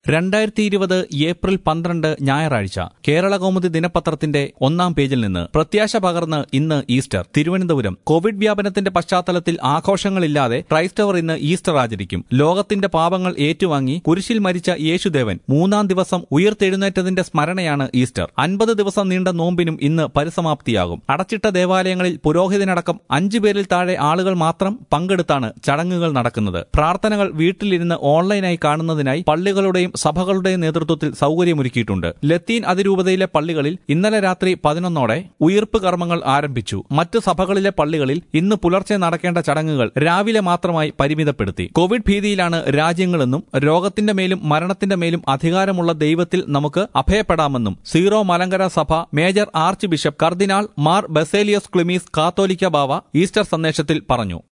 രണ്ടായിരത്തി ഇരുപത് ഏപ്രിൽ പന്ത്രണ്ട് ഞായറാഴ്ച കേരളകൗമുദി ദിനപത്രത്തിന്റെ ഒന്നാം പേജിൽ നിന്ന് പ്രത്യാശ പകർന്ന് ഇന്ന് ഈസ്റ്റർ തിരുവനന്തപുരം കോവിഡ് വ്യാപനത്തിന്റെ പശ്ചാത്തലത്തിൽ ആഘോഷങ്ങളില്ലാതെ ക്രൈസ്തവർ ഇന്ന് ഈസ്റ്റർ ആചരിക്കും ലോകത്തിന്റെ പാപങ്ങൾ ഏറ്റുവാങ്ങി കുരിശിൽ മരിച്ച യേശുദേവൻ മൂന്നാം ദിവസം ഉയർത്തെഴുന്നേറ്റതിന്റെ സ്മരണയാണ് ഈസ്റ്റർ അൻപത് ദിവസം നീണ്ട നോമ്പിനും ഇന്ന് പരിസമാപ്തിയാകും അടച്ചിട്ട ദേവാലയങ്ങളിൽ പുരോഹിതനടക്കം അഞ്ചു പേരിൽ താഴെ ആളുകൾ മാത്രം പങ്കെടുത്താണ് ചടങ്ങുകൾ നടക്കുന്നത് പ്രാർത്ഥനകൾ വീട്ടിലിരുന്ന് ഓൺലൈനായി കാണുന്നതിനായി പള്ളികളുടെയും സഭകളുടെയും നേതൃത്വത്തിൽ സൗകര്യമൊരുക്കിയിട്ടുണ്ട് ലത്തീൻ അതിരൂപതയിലെ പള്ളികളിൽ ഇന്നലെ രാത്രി പതിനൊന്നോടെ ഉയിർപ്പ് കർമ്മങ്ങൾ ആരംഭിച്ചു മറ്റ് സഭകളിലെ പള്ളികളിൽ ഇന്ന് പുലർച്ചെ നടക്കേണ്ട ചടങ്ങുകൾ രാവിലെ മാത്രമായി പരിമിതപ്പെടുത്തി കോവിഡ് ഭീതിയിലാണ് രാജ്യങ്ങളെന്നും രോഗത്തിന്റെ മേലും മരണത്തിന്റെ മേലും അധികാരമുള്ള ദൈവത്തിൽ നമുക്ക് അഭയപ്പെടാമെന്നും സീറോ മലങ്കര സഭ major archbishop cardinal Mar Baselios Cleemis Catholicos Bava Easter സന്ദേശത്തിൽ പറഞ്ഞു